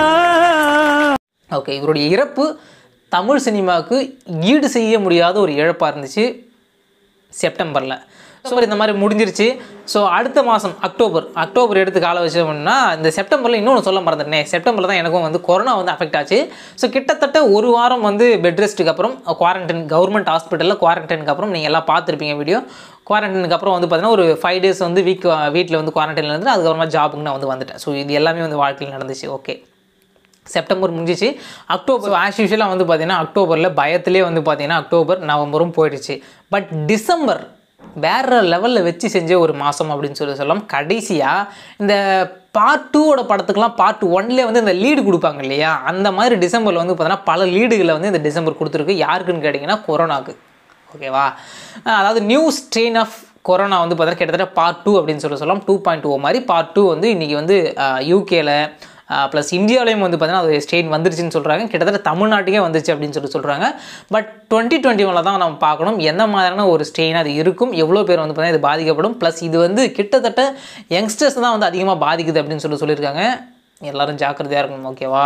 ஓகே இவருடைய இறப்பு தமிழ் சினிமாவுக்கு ஈடு செய்ய முடியாத ஒரு இழப்பாக இருந்துச்சு செப்டம்பரில் ஸோ இந்த மாதிரி முடிஞ்சிருச்சு ஸோ அடுத்த மாதம் அக்டோபர் அக்டோபர் எடுத்து கால வச்சோம்னா இந்த செப்டம்பரில் இன்னொன்று சொல்ல மறந்துட்டேன் செப்டம்பரில் தான் எனக்கும் வந்து கொரோனா வந்து அஃபெக்ட் ஆச்சு ஸோ கிட்டத்தட்ட ஒரு வாரம் வந்து பெட் ரெஸ்ட்டுக்கு அப்புறம் குவாரண்டைன் கவர்மெண்ட் ஹாஸ்பிட்டலில் குவாரண்டைனுக்கு அப்புறம் நீங்கள் எல்லாம் பார்த்துருப்பீங்க வீடியோ குவாரண்டைனுக்கு அப்புறம் வந்து பார்த்தீங்கன்னா ஒரு ஃபைவ் டேஸ் வந்து வீக் வீட்டில் வந்து குவாரண்டைனில் இருந்து அதுக்கப்புறமா ஜாபுக்கு நான் வந்து வந்துட்டேன் ஸோ இது எல்லாமே வந்து வாழ்க்கையில் நடந்துச்சு ஓகே செப்டம்பர் முடிஞ்சிச்சு அக்டோபர் ஆஸ் யூஷுவலாக வந்து பார்த்தீங்கன்னா அக்டோபரில் பயத்திலே வந்து பார்த்தீங்கன்னா அக்டோபர் நவம்பரும் போயிடுச்சு பட் டிசம்பர் வேற லெவலில் வச்சு செஞ்ச ஒரு மாதம் அப்படின்னு சொல்லி சொல்லலாம் கடைசியாக இந்த பார்ட் டூவோட படத்துக்குலாம் பார்ட் ஒன்லேயே வந்து இந்த லீடு கொடுப்பாங்க இல்லையா அந்த மாதிரி டிசம்பரில் வந்து பார்த்தீங்கன்னா பல லீடுகளை வந்து இந்த டிசம்பர் கொடுத்துருக்கு யாருக்குன்னு கேட்டிங்கன்னா கொரோனாக்கு ஓகேவா அஹ் அதாவது நியூ ஸ்ட்ரெயின் ஆஃப் கொரோனா வந்து பார்த்தீங்கன்னா கிட்டத்தட்ட பார்ட் டூ அப்படின்னு சொல்லி சொல்லலாம் டூ பாயிண்ட் டூ மாதிரி பார்ட் டூ வந்து இன்றைக்கி வந்து யூகேல ப்ளஸ் இந்தியாவிலையும் வந்து பார்த்தீங்கன்னா அது ஸ்ட்ரெயின் வந்துருச்சுன்னு சொல்கிறாங்க கிட்டத்தட்ட தமிழ்நாட்டுக்கே வந்துச்சு அப்படின்னு சொல்லி சொல்கிறாங்க பட் டுவெண்ட்டி டுவெண்ட்டி ஒனில் தான் நம்ம பார்க்கணும் எந்த மாதிரியான ஒரு ஸ்ட்ரெயின் அது இருக்கும் எவ்வளோ பேர் வந்து பார்த்தீங்கன்னா இது பாதிக்கப்படும் ப்ளஸ் இது வந்து கிட்டத்தட்ட யங்ஸ்டர்ஸ் தான் வந்து அதிகமாக பாதிக்குது அப்படின்னு சொல்லி சொல்லியிருக்காங்க எல்லாரும் ஜாக்கிரதையாக இருக்கணும் ஓகேவா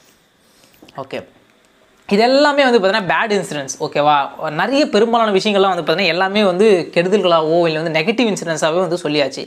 ஓகே இது எல்லாமே வந்து பார்த்தீங்கன்னா பேட் இன்சிடென்ட்ஸ் ஓகேவா நிறைய பெரும்பாலான விஷயங்கள்லாம் வந்து பார்த்தீங்கன்னா எல்லாமே வந்து கெடுதல்களாகவோ இல்லை வந்து நெகட்டிவ் இன்சிடென்ட்ஸாகவே வந்து சொல்லியாச்சு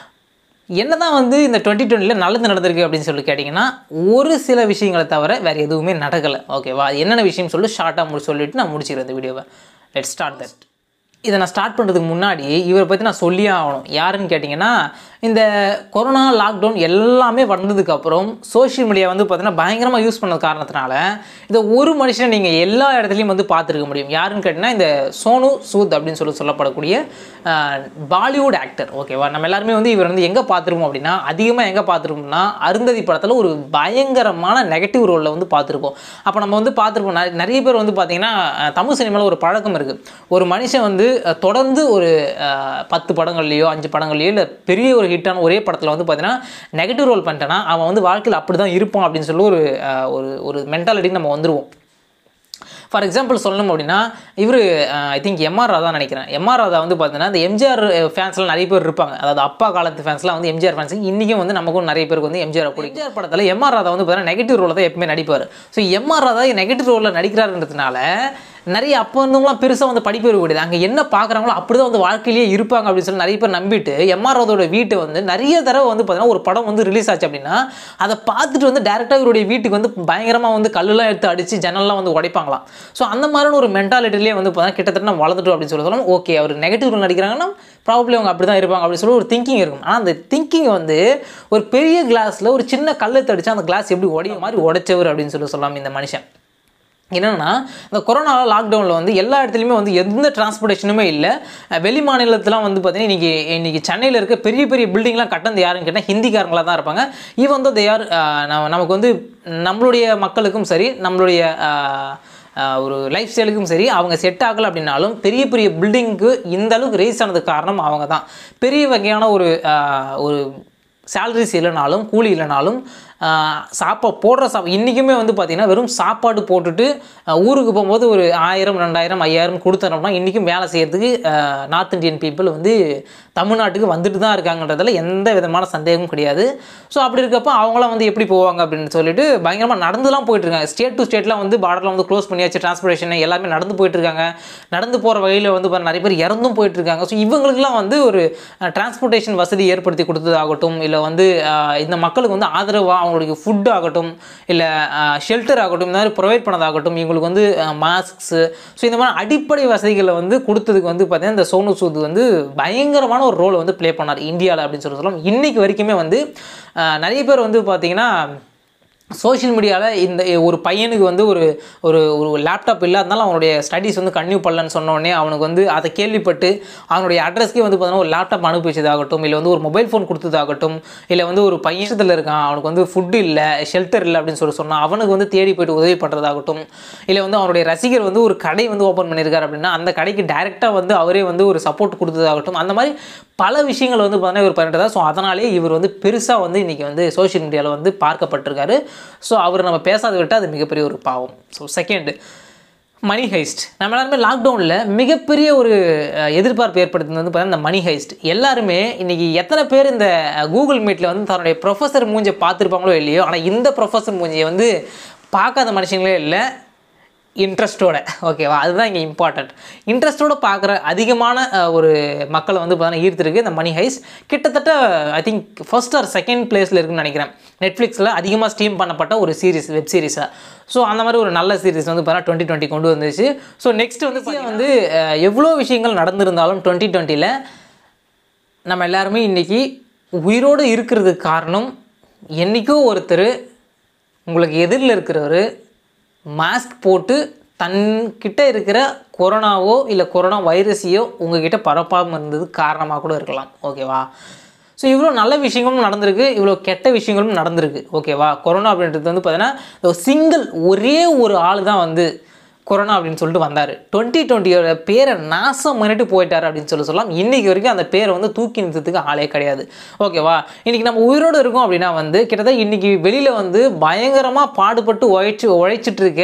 என்னதான் வந்து இந்த டுவெண்ட்டி டுவெண்ட்டியில் நல்லது நடந்திருக்கு அப்படின்னு சொல்லி கேட்டிங்கன்னா ஒரு சில விஷயங்களை தவிர வேறு எதுவுமே நடக்கலை ஓகேவா அது என்னென்ன விஷயம் சொல்லி ஷார்ட்டாக முடி சொல்லிட்டு நான் முடிச்சுக்கிறேன் இந்த வீடியோவை லெட் ஸ்டார்ட் தட் இதை நான் ஸ்டார்ட் பண்ணுறதுக்கு முன்னாடி இவரை பற்றி நான் சொல்லியே ஆகணும் யாருன்னு கேட்டிங்கன்னா இந்த கொரோனா லாக்டவுன் எல்லாமே வந்ததுக்கப்புறம் சோஷியல் மீடியா வந்து பார்த்தீங்கன்னா பயங்கரமாக யூஸ் பண்ணது காரணத்தினால இந்த ஒரு மனுஷனை நீங்கள் எல்லா இடத்துலையும் வந்து பார்த்துருக்க முடியும் யாருன்னு கேட்டிங்கன்னா இந்த சோனு சூத் அப்படின்னு சொல்லி சொல்லப்படக்கூடிய பாலிவுட் ஆக்டர் ஓகேவா நம்ம எல்லாருமே வந்து இவர் வந்து எங்கே பார்த்துருப்போம் அப்படின்னா அதிகமாக எங்கே பார்த்துருப்போம்னா அருந்ததி படத்தில் ஒரு பயங்கரமான நெகட்டிவ் ரோலில் வந்து பார்த்துருப்போம் அப்போ நம்ம வந்து பார்த்துருப்போம் நிறைய- நிறைய பேர் வந்து பார்த்திங்கன்னா அஹ், தமிழ் சினிமாவில் ஒரு பழக்கம் இருக்குது ஒரு மனுஷன் வந்து அஹ், தொடர்ந்து ஒரு அஹ், பத்து படங்கள்லையோ அஞ்சு படங்கள்லையோ இல்லை பெரிய ஒரு ஹிட்டான ஒரே படத்தில் வந்து பார்த்தீங்கன்னா நெகட்டிவ் ரோல் பண்ணிட்டேன்னா அவன் வந்து வாழ்க்கையில் அப்படி தான் இருப்பான் அப்படின்னு சொல்லி ஒரு அஹ், ஒரு ஒரு மென்டாலிட்டி நம்ம வந்துருவோம் ஃபார் எக்ஸாம்பிள் சொல்லணும் அப்படின்னா இவர் ஐ திங்க் எம்ஆர் ராதா நினைக்கிறேன் எம்ஆர் ராதா வந்து பார்த்தீங்கன்னா இந்த எம்ஜிஆர் ஃபேன்ஸ்லாம் நிறைய பேர் இருப்பாங்க அதாவது அப்பா காலத்து ஃபேன்ஸ்லாம் வந்து எம்ஜிஆர் ஃபேன்ஸ் இன்றைக்கும் வந்து நமக்கும் நிறைய பேருக்கு வந்து எம்ஜிஆர் பிடிக்கும் எம்ஜிஆர் படத்தில் எம்ஆர் ராதா வந்து பார்த்தீங்கன்னா நெகட்டிவ் ரோலில் தான் எப்பவுமே நடிப்பார் ஸோ எம்ஆர் ராதா நெகட்டிவ் ரோலில் நடிக்கிறாருன்றதுனால நிறைய அப்போ இருந்தவங்களாம் பெருசாக வந்து படிப்பு கூடியது அங்கே என்ன பார்க்குறாங்களோ அப்படி தான் வந்து வாழ்க்கையிலேயே இருப்பாங்க அப்படின்னு சொல்லி நிறைய பேர் நம்பிட்டு எம்ஆர் ராதாவோட வீட்டை வந்து நிறைய தடவை வந்து பார்த்தீங்கன்னா ஒரு படம் வந்து ரிலீஸ் ஆச்சு அப்படின்னா அதை பார்த்துட்டு வந்து டேரெக்டாக இவருடைய வீட்டுக்கு வந்து பயங்கரமாக வந்து கல்லுலாம் எடுத்து அடித்து ஜன்னல்லாம் வந்து உடைப்பாங்களாம் ஸோ அந்த மாதிரியான ஒரு மென்டாலிட்டிலே வந்து பார்த்தா கிட்டத்தட்ட நம்ம வளர்ந்துட்டோம் அப்படின்னு சொல்லி சொல்லலாம் ஓகே அவர் நெகட்டிவ் ரோல் நடிக்கிறாங்கன்னா ப்ராப்ளம் அவங்க அப்படி தான் இருப்பாங்க அப்படின்னு சொல்லி ஒரு திங்கிங் இருக்கும் ஆனால் அந்த திங்கிங் வந்து ஒரு பெரிய கிளாஸில் ஒரு சின்ன கல்லை தடிச்சா அந்த கிளாஸ் எப்படி உடைய மாதிரி உடைச்சவர் அப்படின்னு சொல்லி சொல்லலாம் இந்த மனுஷன் என்னென்னா இந்த கொரோனா லாக்டவுனில் வந்து எல்லா இடத்துலையுமே வந்து எந்த டிரான்ஸ்போர்ட்டேஷனுமே இல்லை அஹ் வெளி மாநிலத்துலாம் வந்து பார்த்தீங்கன்னா இன்றைக்கி இன்றைக்கி சென்னையில் இருக்க பெரிய பெரிய பில்டிங்லாம் கட்டது யாருன்னு கேட்டால் ஹிந்திக்காரங்களாக தான் இருப்பாங்க இவன் வந்து யார் நமக்கு வந்து நம்மளுடைய மக்களுக்கும் சரி நம்மளுடைய அஹ், அஹ், ஒரு லைஃப் ஸ்டைலுக்கும் சரி அவங்க செட் ஆகலை அப்படின்னாலும் பெரிய பெரிய பில்டிங்க்கு இந்த அளவுக்கு ரேஸ் ஆனதுக்கு காரணம் அவங்க தான் பெரிய வகையான ஒரு அஹ், ஒரு சேலரிஸ் இல்லைனாலும் கூலி இல்லைனாலும் சாப்பா போடுற சாப்பா இன்றைக்குமே வந்து பார்த்திங்கன்னா வெறும் சாப்பாடு போட்டுட்டு ஆஹ் ஊருக்கு போகும்போது ஒரு ஆயிரம் ரெண்டாயிரம் ஐயாயிரம் கொடுத்துறோம்னா இன்றைக்கும் வேலை செய்கிறதுக்கு நார்த் இந்தியன் பீப்புள் வந்து தமிழ்நாட்டுக்கு வந்துட்டு தான் இருக்காங்கன்றதுல எந்த விதமான சந்தேகமும் கிடையாது ஸோ அப்படி இருக்கப்போ அவங்களாம் வந்து எப்படி போவாங்க அப்படின்னு சொல்லிட்டு பயங்கரமாக நடந்துலாம் போயிட்டு இருக்காங்க ஸ்டேட் டு ஸ்டேட்லாம் வந்து பார்டர்லாம் வந்து க்ளோஸ் பண்ணியாச்சு டிரான்ஸ்போர்ட்டேஷன் எல்லாமே நடந்து போயிட்டு இருக்காங்க நடந்து போகிற வழியில் வந்து பாருங்க நிறைய பேர் இறந்தும் போயிட்டு இருக்காங்க ஸோ இவங்களுக்குலாம் வந்து ஒரு டிரான்ஸ்போர்ட்டேஷன் வசதி ஏற்படுத்தி கொடுத்ததாகட்டும் இல்லை வந்து அஹ், இந்த மக்களுக்கு வந்து ஆதரவாக அவங்களுக்கு ஃபுட் ஆகட்டும் இல்லை ஷெல்டர் ஆகட்டும் இந்த மாதிரி ப்ரொவைட் பண்ணதாகட்டும் இவங்களுக்கு வந்து மாஸ்க்ஸு ஸோ இந்த மாதிரி அடிப்படை வசதிகளை வந்து கொடுத்ததுக்கு வந்து பார்த்தீங்கன்னா இந்த சோனு சூத் வந்து பயங்கரமான ஒரு ரோல் வந்து ப்ளே பண்ணார் இந்தியாவில் அப்படின்னு சொல்லி சொல்லலாம் இன்னைக்கு வரைக்குமே வந்து அஹ், நிறைய பேர் வந்து பார்த்தீங்கன்னா சோஷியல் மீடியாவில் இந்த ஒரு பையனுக்கு வந்து ஒரு ஒரு ஒரு லேப்டாப் இல்லாதனால அவனுடைய ஸ்டடீஸ் வந்து கன்டினியூ பண்ணலன்னு சொன்ன உடனே அவனுக்கு வந்து அதை கேள்விப்பட்டு அவனுடைய அட்ரஸ்க்கே வந்து பார்த்தீங்கன்னா ஒரு லேப்டாப் அனுப்பி வச்சதாகட்டும் இல்லை வந்து ஒரு மொபைல் ஃபோன் கொடுத்ததாகட்டும் இல்லை வந்து ஒரு பையனத்தில் இருக்கான் அவனுக்கு வந்து ஃபுட்டு இல்லை ஷெல்டர் இல்லை அப்படின்னு சொல்லி சொன்னால் அவனுக்கு வந்து தேடி போயிட்டு உதவி பண்ணுறதாகட்டும் இல்லை வந்து அவனுடைய ரசிகர் வந்து ஒரு கடை வந்து ஓப்பன் பண்ணியிருக்காரு அப்படின்னா அந்த கடைக்கு டைரெக்டாக வந்து அவரே வந்து ஒரு சப்போர்ட் கொடுத்ததாகட்டும் அந்த மாதிரி பல விஷயங்கள் வந்து பார்த்தீங்கன்னா இவர் பண்ணிட்டு ஸோ அதனாலேயே இவர் வந்து பெருசாக வந்து இன்றைக்கி வந்து சோஷியல் மீடியாவில் வந்து பார்க்கப்பட்டிருக்காரு ஸோ அவர் நம்ம பேசாத விட்டால் அது மிகப்பெரிய ஒரு பாவம் ஸோ செகண்ட் மணி ஹைஸ்ட் நம்ம எல்லாருமே லாக்டவுனில் மிகப்பெரிய ஒரு அஹ், எதிர்பார்ப்பு ஏற்படுத்தினது வந்து பார்த்தீங்கன்னா இந்த மணி ஹைஸ்ட் எல்லாருமே இன்றைக்கி எத்தனை பேர் இந்த கூகுள் மீட்டில் வந்து தன்னுடைய ப்ரொஃபஸர் மூஞ்சை பார்த்துருப்பாங்களோ இல்லையோ ஆனால் இந்த ப்ரொஃபஸர் மூஞ்சியை வந்து பார்க்காத மனுஷங்களே இல்லை இன்ட்ரெஸ்ட்டோட ஓகேவா அதுதான் இங்கே இம்பார்ட்டண்ட் இன்ட்ரெஸ்ட்டோட பார்க்குற அதிகமான அஹ், ஒரு மக்களை வந்து பார்த்தீங்கன்னா ஈர்த்திருக்கு இந்த மணி ஹைஸ் கிட்டத்தட்ட I think first or second பிளேஸில் இருக்குன்னு நினைக்கிறேன் நெட்ஃப்ளிக்ஸில் அதிகமாக ஸ்ட்ரீம் பண்ணப்பட்ட ஒரு சீரிஸ் வெப் சீரிஸாக ஸோ அந்த மாதிரி ஒரு நல்ல சீரிஸ் வந்து பார்த்தா டுவெண்ட்டி டுவெண்ட்டி கொண்டு வந்துச்சு ஸோ நெக்ஸ்ட் வந்து பார்த்தீங்கன்னா வந்து அஹ், எவ்வளோ விஷயங்கள் நடந்திருந்தாலும் டுவெண்ட்டி டுவெண்ட்டியில் நம்ம எல்லாருமே இன்றைக்கி உயிரோடு இருக்கிறதுக்கு காரணம் என்றைக்கோ ஒருத்தர் உங்களுக்கு எதிரில் இருக்கிறவர் மாஸ்க் போட்டு தன்கிட்ட இருக்கிற கொரோனாவோ இல்லை கொரோனா வைரஸையோ உங்ககிட்ட பரப்பாமல் இருந்தது காரணமாக கூட இருக்கலாம் ஓகேவா ஸோ இவ்வளோ நல்ல விஷயங்களும் நடந்திருக்கு இவ்வளோ கெட்ட விஷயங்களும் நடந்திருக்கு ஓகேவா கொரோனா அப்படின்றது வந்து பார்த்தீங்கன்னா சிங்கிள் ஒரே ஒரு ஆள் தான் வந்து கொரோனா அப்படின்னு சொல்லிட்டு வந்தார் டுவெண்ட்டி டுவெண்ட்டியோட பேரை நாசம் பண்ணிட்டு போயிட்டார் அப்படின்னு சொல்லி சொல்லலாம் இன்றைக்கி வரைக்கும் அந்த பேரை வந்து தூக்கி நிறுத்தத்துக்கு ஆளே கிடையாது ஓகேவா இன்றைக்கி நம்ம உயிரோடு இருக்கோம் அப்படின்னா வந்து கிட்டத்தட்ட இன்றைக்கி வெளியில் வந்து பயங்கரமாக பாடுபட்டு உழைச்சி உழைச்சிட்டு இருக்க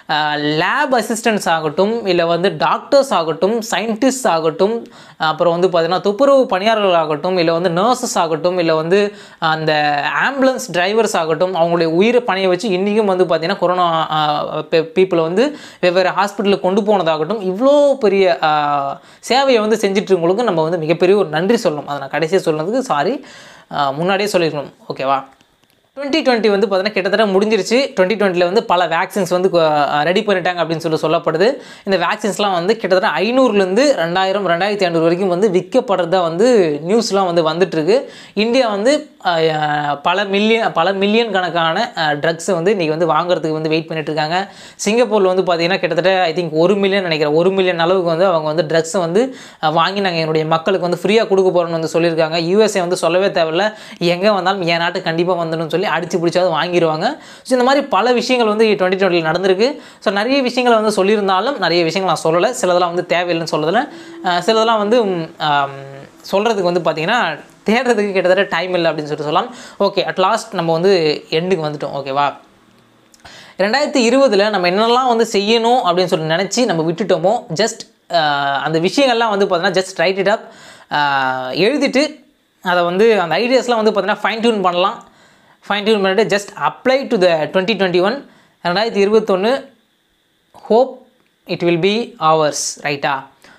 லேப் அசிஸ்டன்ட்ஸ் ஆகட்டும் இல்லை வந்து டாக்டர்ஸ் ஆகட்டும் சயின்டிஸ்ட் ஆகட்டும் அப்புறம் வந்து பார்த்தீங்கன்னா துப்புரவு பணியாளர்கள் ஆகட்டும் இல்லை வந்து நர்சஸ் ஆகட்டும் இல்லை வந்து அந்த ஆம்புலன்ஸ் டிரைவர்ஸ் ஆகட்டும் அவங்களுடைய உயிரை பணியை வச்சு இன்றைக்கும் வந்து பார்த்தீங்கன்னா கொரோனா பீப்புளை வந்து வெவ்வேறு ஹாஸ்பிட்டலுக்கு கொண்டு போனதாகட்டும் இவ்வளோ பெரிய ஆஹ், சேவையை வந்து செஞ்சிட்ருக்கவங்களுக்கு நம்ம வந்து மிகப்பெரிய ஒரு நன்றி சொல்லணும் அதை நான் கடைசியாக சொன்னதுக்கு சாரி முன்னாடியே சொல்லியிருக்கணும் ஓகேவா டுவெண்ட்டி டுவெண்ட்டி வந்து பார்த்தீங்கன்னா கிட்டத்தட்ட முடிஞ்சிருச்சு டுவெண்ட்டி டுவெண்ட்டியில் வந்து பல வேக்சின்ஸ் வந்து ரெடி பண்ணிட்டாங்க அப்படின்னு சொல்லி சொல்லப்படுது இந்த வேக்சின்ஸ்லாம் வந்து கிட்டத்தட்ட ஐநூறுலேருந்து ரெண்டாயிரம் ரெண்டாயிரத்தி ஐநூறு வரைக்கும் வந்து விற்கப்படுறதா வந்து நியூஸ்லாம் வந்து வந்துட்டுருக்கு இந்தியா வந்து அஹ், பல மில்லியன் பல மில்லியன் கணக்கான ட்ரக்ஸை வந்து இன்றைக்கி வந்து வாங்குறதுக்கு வந்து வெயிட் பண்ணிட்டு இருக்காங்க சிங்கப்பூரில் வந்து பார்த்தீங்கன்னா கிட்டத்தட்ட ஐ திங்க் ஒரு மில்லியன் நினைக்கிறேன் ஒரு மில்லியன் அளவுக்கு வந்து அவங்க வந்து ட்ரக்ஸை வந்து அஹ், வாங்கி நாங்கள் என்னுடைய மக்களுக்கு வந்து ஃப்ரீயாக கொடுக்க போகிறோம்னு வந்து சொல்லியிருக்காங்க யூஎஸ்ஏ வந்து சொல்லவே தேவையில்ல எங்கே வந்தாலும் என் நாட்டு கண்டிப்பாக வந்துடும் சொல்லி அடிச்சு பிடிச்சாவது வாங்கிடுவாங்க ஸோ இந்த மாதிரி பல விஷயங்கள் வந்து டுவெண்ட்டி டுவெண்ட்டியில் நடந்திருக்கு ஸோ நிறைய விஷயங்களை வந்து சொல்லியிருந்தாலும் நிறைய விஷயங்கள் நான் சொல்லலை சிலதெல்லாம் வந்து தேவையில்லைன்னு சொல்லதில்ல அஹ், சிலதெல்லாம் வந்து ம், ஆம், சொல்கிறதுக்கு வந்து பார்த்தீங்கன்னா தேடுறதுக்கு கிட்டத்தட்ட டைம் இல்லை அப்படின்னு சொல்லிட்டு சொல்லலாம் ஓகே அட் லாஸ்ட் நம்ம வந்து எண்டுக்கு வந்துட்டோம் ஓகேவா ரெண்டாயிரத்தி இருபதில் நம்ம என்னெல்லாம் வந்து செய்யணும் அப்படின்னு சொல்லி நினச்சி நம்ம விட்டுட்டோமோ ஜஸ்ட் அந்த விஷயங்கள்லாம் வந்து பார்த்தீங்கன்னா ஜஸ்ட் ரைட் இட் அப் எழுதிட்டு அதை வந்து அந்த ஐடியாஸ்லாம் வந்து பார்த்தீங்கன்னா ஃபைன் டியூன் பண்ணலாம் ஃபைன் டியூன் பண்ணிட்டு just apply to the twenty twenty one ரெண்டாயிரத்தி இருபத்தொன்று hope it will be ours ரைட்டா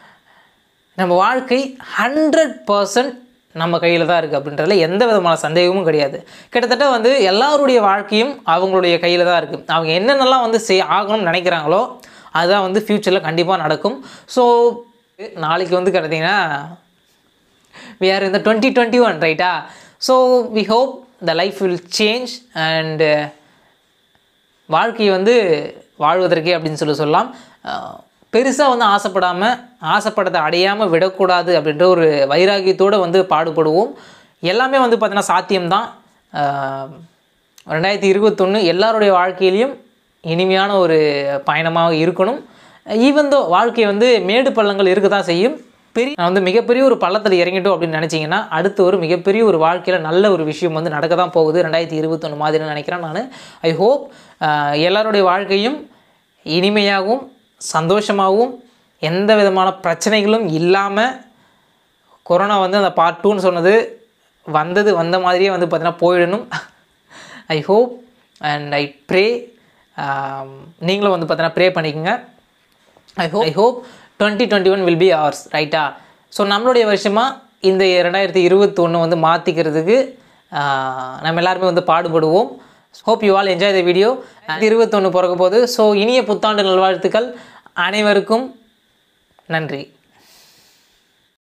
நம்ம வாழ்க்கை ஹண்ட்ரட் பர்சன்ட் நம்ம கையில் தான் இருக்குது அப்படின்றதுல எந்த விதமான சந்தேகமும் கிடையாது கிட்டத்தட்ட வந்து எல்லாருடைய வாழ்க்கையும் அவங்களுடைய கையில் தான் இருக்குது அவங்க என்னென்னலாம் வந்து செய் ஆகணும்னு நினைக்கிறாங்களோ அதுதான் வந்து ஃப்யூச்சரில் கண்டிப்பாக நடக்கும் ஸோ நாளைக்கு வந்து கிடைத்தீங்கன்னா we are in the 2021 ரைட்டா so we hope the life will change and வாழ்க்கையை வந்து வாழ்வதற்கே அப்படின்னு சொல்லி சொல்லலாம் பெருசாக வந்து ஆசைப்படாமல் ஆசைப்படத்தை அடையாமல் விடக்கூடாது அப்படின்ற ஒரு வைராகியத்தோடு வந்து பாடுபடுவோம் எல்லாமே வந்து பார்த்தீங்கன்னா சாத்தியம்தான் அஹ், ரெண்டாயிரத்தி இருபத்தொன்று எல்லாருடைய வாழ்க்கையிலையும் இனிமையான ஒரு பயணமாக இருக்கணும் ஈவன் தோ வாழ்க்கை வந்து மேடு பள்ளங்கள் இருக்க தான் செய்யும் பெரிய நான் வந்து மிகப்பெரிய ஒரு பள்ளத்தில் இறங்கிட்டோம் அப்படின்னு நினச்சிங்கன்னா அடுத்து ஒரு மிகப்பெரிய ஒரு வாழ்க்கையில் நல்ல ஒரு விஷயம் வந்து நடக்க தான் போகுது ரெண்டாயிரத்தி இருபத்தொன்று மாதிரி நினைக்கிறேன் நான் ஐ ஹோப் எல்லாருடைய வாழ்க்கையும் இனிமையாகவும் சந்தோஷமாகவும் எந்த விதமான பிரச்சனைகளும் இல்லாமல் கொரோனா வந்து அந்த பார்ட் டூன்னு சொன்னது வந்தது வந்த மாதிரியே வந்து பார்த்தீங்கன்னா போயிடணும் I hope and I pray நீங்களும் வந்து பார்த்தீங்கன்னா ப்ரே பண்ணிக்கோங்க I hope I hope twenty twenty one will be ours ரைட்டா ஸோ நம்மளுடைய வருஷமாக இந்த ரெண்டாயிரத்தி இருபத்தொன்று வந்து மாற்றிக்கிறதுக்கு நம்ம எல்லாருமே வந்து பாடுபடுவோம் hope you all enjoy the video இருபத்தொன்று பிறக்க போகுது ஸோ இனிய புத்தாண்டு நல்வாழ்த்துக்கள் அனைவருக்கும் நன்றி